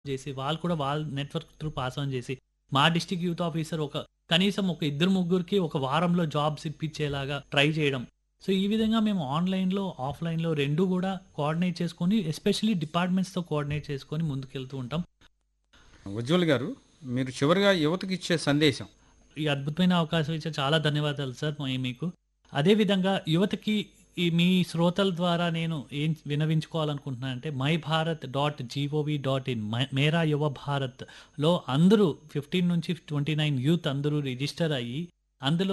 చేసి వాళ్ళు కూడా వాళ్ళ నెట్వర్క్ త్రూ పాస్ ఆన్ చేసి మా డిస్టిక్ యూత్ ఆఫీసర్ ఒక కనీసం ఒక ఇద్దరు ముగ్గురికి ఒక వారంలో జాబ్స్ ఇప్పించేలాగా ట్రై చేయడం సో ఈ విధంగా మేము ఆన్లైన్లో ఆఫ్లైన్లో రెండు కూడా కోఆర్డినేట్ చేసుకొని ఎస్పెషల్లీ డిపార్ట్మెంట్స్తో కోఆర్డినేట్ చేసుకొని ముందుకెళ్తూ ఉంటాం ఉజ్వల్ గారు మీరు చివరిగా యువతకి ఇచ్చే సందేశం ఈ అద్భుతమైన అవకాశం ఇచ్చే చాలా ధన్యవాదాలు సార్ మీ- మీకు అదేవిధంగా యువతకి ఈ మీ శ్రోతల ద్వారా నేను ఏం వినవించుకోవాలనుకుంటున్నాను అంటే my Bharat dot G O V dot in Mera Yuva Bharat లో అందరూ ఫిఫ్టీన్ నుంచి ట్వంటీ నైన్ యూత్ అందరూ రిజిస్టర్ అయ్యి అందులో